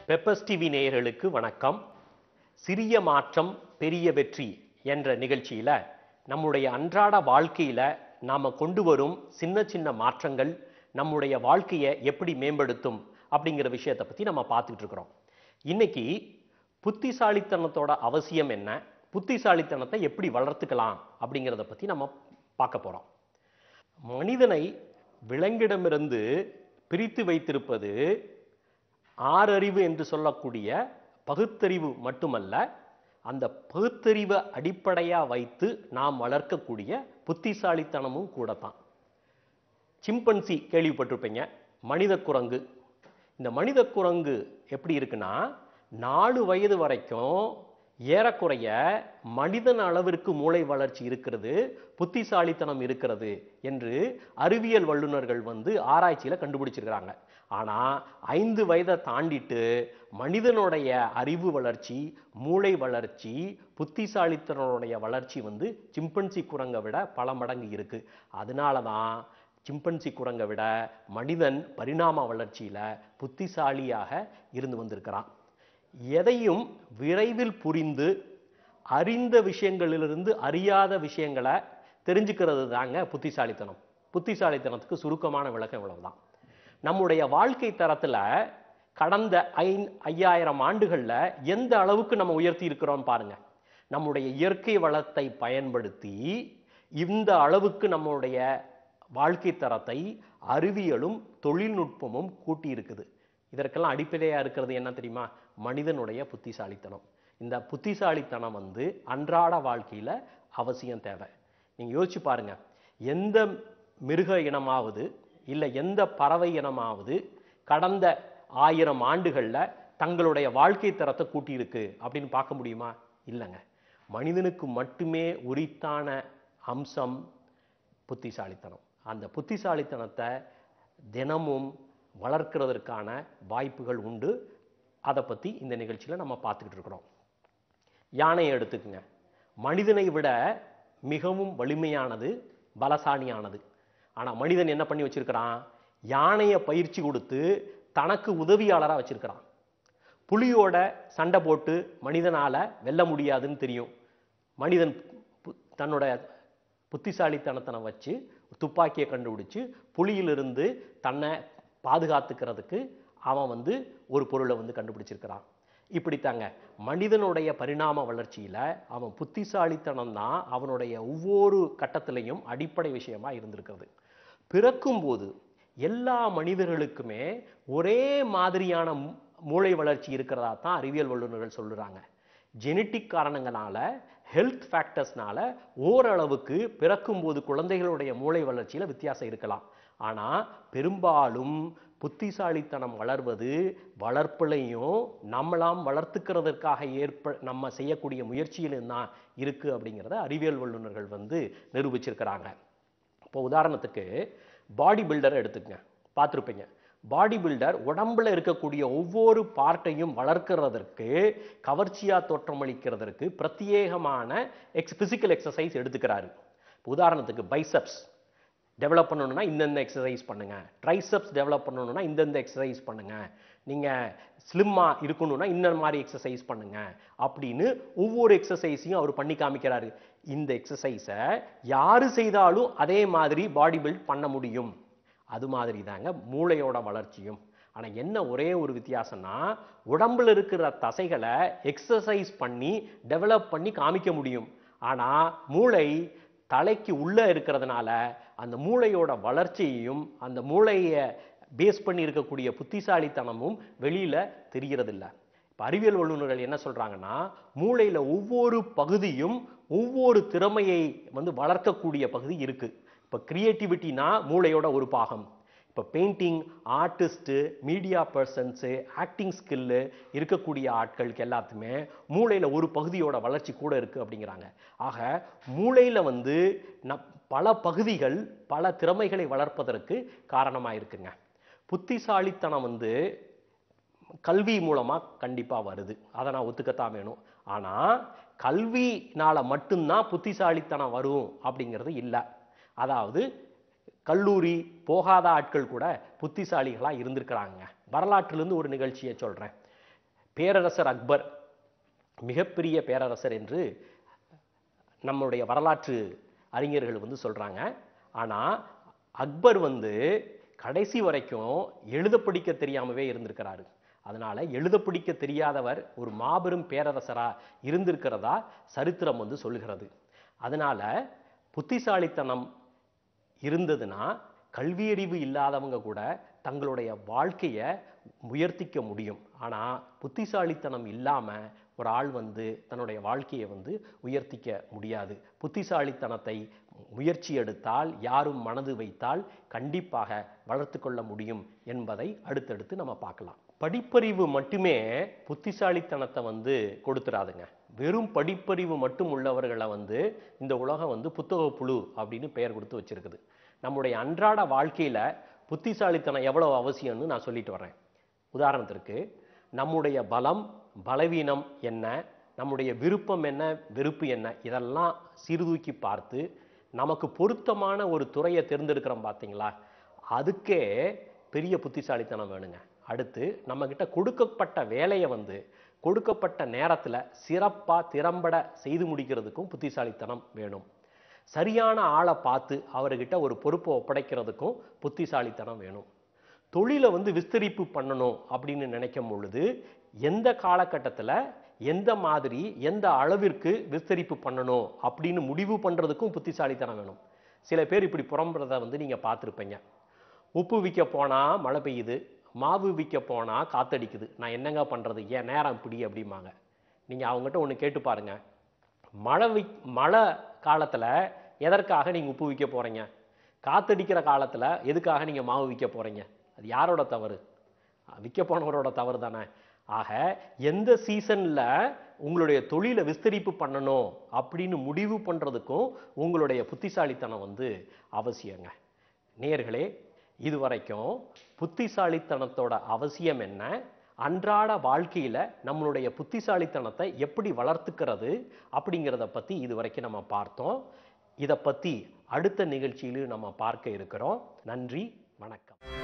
peppers TV நேயர்களுக்கு வணக்கம் சிறிய மாற்றம் பெரிய வெற்றி என்ற நிகழ்ச்சியில நம்முடைய அன்றாட வாழ்க்கையில நாம கொண்டு வரும் சின்ன சின்ன மாற்றங்கள் நம்முடைய வாழ்க்கையை எப்படி மேம்படுத்தும் அப்படிங்கிற விஷயத்தை பத்தி நம்ம பார்த்துக்கிட்டு இருக்கிறோம் இன்னைக்கு புத்திசாலித்தனத்தோட அவசியம் என்ன புத்திசாலித்தனத்தை எப்படி வளர்த்துக்கலாம் அப்படிங்கிறத பத்தி நம்ம பார்க்க போறோம் மனிதனை விலங்கிடமிருந்து பிரித்து வைத்திருப்பது ஆறறிவு என்று சொல்லக்கூடிய பகுத்தறிவு மட்டுமல்ல அந்த பகுத்தறிவை அடிப்படையாக வைத்து நாம் வளர்க்கக்கூடிய புத்திசாலித்தனமும் கூட தான் சிம்பன்சி கேள்விப்பட்டிருப்பீங்க மனித குரங்கு இந்த மனித குரங்கு எப்படி இருக்குன்னா நாலு வயது வரைக்கும் ஏறக்குறைய மனிதன் அளவிற்கு மூளை வளர்ச்சி இருக்கிறது புத்திசாலித்தனம் இருக்கிறது என்று அறிவியல் வல்லுநர்கள் வந்து ஆராய்ச்சியில் கண்டுபிடிச்சிருக்கிறாங்க ஆனால் ஐந்து வயதை தாண்டிட்டு மனிதனுடைய அறிவு வளர்ச்சி மூளை வளர்ச்சி புத்திசாலித்தனுடைய வளர்ச்சி வந்து சிம்பன்சி குரங்கை விட பல மடங்கு இருக்கு அதனால தான் சிம்பன்சி குரங்கை விட மனிதன் பரிணாம வளர்ச்சியில புத்திசாலியாக இருந்து வந்திருக்கிறான் எதையும் விரைவில் புரிந்து அறிந்த விஷயங்களிலிருந்து அறியாத விஷயங்களை தெரிஞ்சுக்கிறது தாங்க புத்திசாலித்தனம் புத்திசாலித்தனத்துக்கு சுருக்கமான விளக்கம் இவ்வளவுதான் நம்முடைய வாழ்க்கை தரத்துல கடந்த ஐ ஐயாயிரம் ஆண்டுகள்ல எந்த அளவுக்கு நம்ம உயர்த்தி இருக்கிறோம் பாருங்க நம்முடைய இயற்கை வளத்தை பயன்படுத்தி இந்த அளவுக்கு நம்முடைய வாழ்க்கை தரத்தை அறிவியலும் தொழில்நுட்பமும் கூட்டி இருக்குது இதற்கெல்லாம் அடிப்படையா இருக்கிறது என்ன தெரியுமா மனிதனுடைய புத்திசாலித்தனம் இந்த புத்திசாலித்தனம் வந்து அன்றாட வாழ்க்கையில அவசியம் தேவை நீங்க யோசிச்சு பாருங்க எந்த மிருக இனமாவது இல்லை எந்த பறவை இனமாவது கடந்த ஆயிரம் ஆண்டுகள்ல தங்களுடைய வாழ்க்கை தரத்தை கூட்டியிருக்கு அப்படின்னு பார்க்க முடியுமா இல்லைங்க மனிதனுக்கு மட்டுமே உரித்தான அம்சம் புத்திசாலித்தனம் அந்த புத்திசாலித்தனத்தை தினமும் வளர்க்கிறதற்கான வாய்ப்புகள் உண்டு அதை பற்றி இந்த நிகழ்ச்சியில் நம்ம பார்த்துக்கிட்டு இருக்கிறோம் யானையை எடுத்துக்குங்க மனிதனை விட மிகவும் வலிமையானது பலசாலியானது ஆனால் மனிதன் என்ன பண்ணி வச்சிருக்கிறான் யானையை பயிற்சி கொடுத்து தனக்கு உதவியாளராக வச்சிருக்கிறான் புலியோட சண்டை போட்டு மனிதனால வெல்ல முடியாதுன்னு தெரியும் மனிதன் பு- தன்னோட புத்திசாலித்தனத்தனை வச்சு துப்பாக்கியை கண்டுபிடிச்சு புலியிலிருந்து தன்னை பாதுகாத்துக்கிறதுக்கு அவன் வந்து ஒரு பொருளை வந்து கண்டுபிடிச்சிருக்கிறான் இப்படித்தாங்க மனிதனுடைய பரிணாம வளர்ச்சியில அவன் புத்திசாலித்தனம் தான் அவனுடைய ஒவ்வொரு கட்டத்திலையும் அடிப்படை விஷயமா இருந்திருக்கிறது பிறக்கும்போது எல்லா மனிதர்களுக்குமே ஒரே மாதிரியான மூ- மூளை வளர்ச்சி இருக்கிறதா தான் அறிவியல் வல்லுநர்கள் சொல்லுறாங்க ஜெனட்டிக் காரணங்களால ஹெல்த் ஃபேக்டர்ஸ்னால ஓரளவுக்கு பிறக்கும்போது குழந்தைகளுடைய மூளை வளர்ச்சியில வித்தியாசம் இருக்கலாம் ஆனா பெரும்பாலும் புத்திசாலித்தனம் வளர்வது வளர்ப்புலையும் நம்மளாம் வளர்த்துக்கிறதற்காக ஏற்ப நம்ம செய்யக்கூடிய முயற்சியிலும் தான் இருக்கு அப்படிங்கிறத அறிவியல் வல்லுநர்கள் வந்து நிரூபிச்சிருக்கிறாங்க இப்போ உதாரணத்துக்கு பாடி பில்டரை எடுத்துக்கங்க பார்த்துருப்பீங்க பாடி பில்டர் உடம்புல இருக்கக்கூடிய ஒவ்வொரு பார்ட்டையும் வளர்க்கிறதற்கு கவர்ச்சியா தோற்றமளிக்கிறதற்கு பிரத்யேகமான எக்ஸ் பிசிக்கல் எக்ஸசைஸ் எடுத்துக்கிறாரு உதாரணத்துக்கு பைசப்ஸ் டெவலப் பண்ணணும்னா இந்தந்த எக்ஸசைஸ் பண்ணுங்க ட்ரைசப்ஸ் டெவலப் பண்ணணும்னா இந்தந்த எக்ஸசைஸ் பண்ணுங்க நீங்க ஸ்லிம்மா இருக்கணும்னா இந்த மாதிரி எக்ஸசைஸ் பண்ணுங்க அப்படின்னு ஒவ்வொரு எக்ஸசைஸையும் அவர் பண்ணி காமிக்கிறாரு இந்த எக்ஸசைஸை யாரு செய்தாலும் அதே மாதிரி பாடி பில்ட் பண்ண முடியும் அது மாதிரி தாங்க மூளையோட வளர்ச்சியும் ஆனா என்ன ஒரே ஒரு வித்தியாசம்னா உடம்புல இருக்கிற தசைகளை எக்ஸசைஸ் பண்ணி டெவலப் பண்ணி காமிக்க முடியும் ஆனா மூளை தலைக்கு உள்ள இருக்கிறதுனால அந்த மூளையோட வளர்ச்சியையும் அந்த மூளையை பேஸ் பண்ணி இருக்கக்கூடிய புத்திசாலித்தனமும் வெளியில தெரியறதில்ல இப்ப அறிவியல் வல்லுநர்கள் என்ன சொல்றாங்கன்னா மூளையில ஒவ்வொரு பகுதியும் ஒவ்வொரு திறமையை வந்து வளர்க்கக்கூடிய பகுதி இருக்கு இப்ப கிரியேட்டிவிட்டினா மூளையோட ஒரு பாகம் இப்போ painting artist media persons acting skill இருக்கக்கூடிய ஆட்களுக்கு எல்லாத்துமே மூளையில் ஒரு பகுதியோட வளர்ச்சி கூட இருக்குது அப்படிங்கிறாங்க ஆக மூளையில் வந்து ந பல பகுதிகள் பல திறமைகளை வளர்ப்பதற்கு காரணமாக இருக்குங்க புத்திசாலித்தனம் வந்து கல்வி மூலமா கண்டிப்பா வருது அதை நான் ஒத்துக்கத்தான் வேணும் ஆனா கல்வினால மட்டும்தான் புத்திசாலித்தனம் வரும் அப்படிங்கிறது இல்லை அதாவது கல்லூரி போகாத ஆட்கள் கூட புத்திசாலிகளா இருந்திருக்கிறாங்க வரலாற்றிலிருந்து ஒரு நிகழ்ச்சியை சொல்றேன் பேரரசர் அக்பர் மிகப்பெரிய பேரரசர் என்று நம்முடைய வரலாற்று அறிஞர்கள் வந்து சொல்றாங்க ஆனா அக்பர் வந்து கடைசி வரைக்கும் எழுத படிக்க தெரியாமவே இருந்திருக்கிறாரு அதனால எழுத படிக்க தெரியாதவர் ஒரு மாபெரும் பேரரசரா இருந்திருக்கிறதா சரித்திரம் வந்து சொல்லுகிறது அதனால புத்திசாலித்தனம் இருந்ததுன்னா கல்வியறிவு இல்லாதவங்க கூட தங்களுடைய வாழ்க்கையை உயர்த்திக்க முடியும் ஆனா புத்திசாலித்தனம் இல்லாம ஒரு ஆள் வந்து தன்னுடைய வாழ்க்கையை வந்து உயர்த்திக்க முடியாது புத்திசாலித்தனத்தை முயற்சி எடுத்தால் யாரும் மனது வைத்தால் கண்டிப்பாக வளர்த்து கொள்ள முடியும் என்பதை அடுத்தடுத்து நம்ம பார்க்கலாம் படிப்பறிவு மட்டுமே புத்திசாலித்தனத்தை வந்து கொடுத்துறாதுங்க வெறும் படிப்பறிவு மட்டும் உள்ளவர்களை வந்து இந்த உலகம் வந்து புத்தக புழு அப்படின்னு பெயர் கொடுத்து வச்சிருக்குது நம்முடைய அன்றாட வாழ்க்கையில புத்திசாலித்தனம் எவ்வளவு அவசியம்னு நான் சொல்லிட்டு வரேன் உதாரணத்திற்கு நம்முடைய பலம் பலவீனம் என்ன நம்முடைய விருப்பம் என்ன வெறுப்பு என்ன இதெல்லாம் சீர்தூக்கி பார்த்து நமக்கு பொருத்தமான ஒரு துறையை தேர்ந்தெடுக்கிறோம் பார்த்தீங்களா அதுக்கே பெரிய புத்திசாலித்தனம் வேணுங்க அடுத்து நம்மக்கிட்ட கொடுக்கப்பட்ட வேலையை வந்து கொடுக்கப்பட்ட நேரத்தில் சிறப்பாக திறம்பட செய்து முடிக்கிறதுக்கும் புத்திசாலித்தனம் வேணும் சரியான ஆளை பார்த்து அவர்கிட்ட ஒரு பொறுப்பை ஒப்படைக்கிறதுக்கும் புத்திசாலித்தனம் வேணும் தொழிலை வந்து விஸ்தரிப்பு பண்ணணும் அப்படின்னு நினைக்கும் பொழுது எந்த காலகட்டத்தில் எந்த மாதிரி எந்த அளவிற்கு விஸ்தரிப்பு பண்ணணும் அப்படின்னு முடிவு பண்ணுறதுக்கும் புத்திசாலித்தனம் வேணும் சில பேர் இப்படி புறம்புறதை வந்து நீங்கள் பார்த்துருப்பீங்க உப்பு விற்க போனால் மழை பெய்யுது மாவு விற்க போனால் காத்தடிக்குது நான் என்னங்க பண்ணுறது ஏன் நேரம் இப்படி அப்படிம்பாங்க நீங்கள் அவங்ககிட்ட ஒன்று கேட்டு பாருங்க மழை வி மழை காலத்தில் எதற்காக நீங்கள் உப்பு விற்க போகிறீங்க காத்தடிக்கிற காலத்தில் எதுக்காக நீங்கள் மாவு விற்க போகிறீங்க அது யாரோட தவறு விற்க போனவரோட தவறு தானே ஆக எந்த சீசனில் உங்களுடைய தொழிலை விஸ்தரிப்பு பண்ணணும் அப்படின்னு முடிவு பண்ணுறதுக்கும் உங்களுடைய புத்திசாலித்தனம் வந்து அவசியங்க நேயர்களே இதுவரைக்கும் புத்திசாலித்தனத்தோட அவசியம் என்ன அன்றாட வாழ்க்கையில நம்மளுடைய புத்திசாலித்தனத்தை எப்படி வளர்த்துக்கிறது அப்படிங்கிறத பத்தி இதுவரைக்கும் நம்ம பார்த்தோம் இதை பத்தி அடுத்த நிகழ்ச்சியிலும் நம்ம பார்க்க இருக்கிறோம் நன்றி வணக்கம்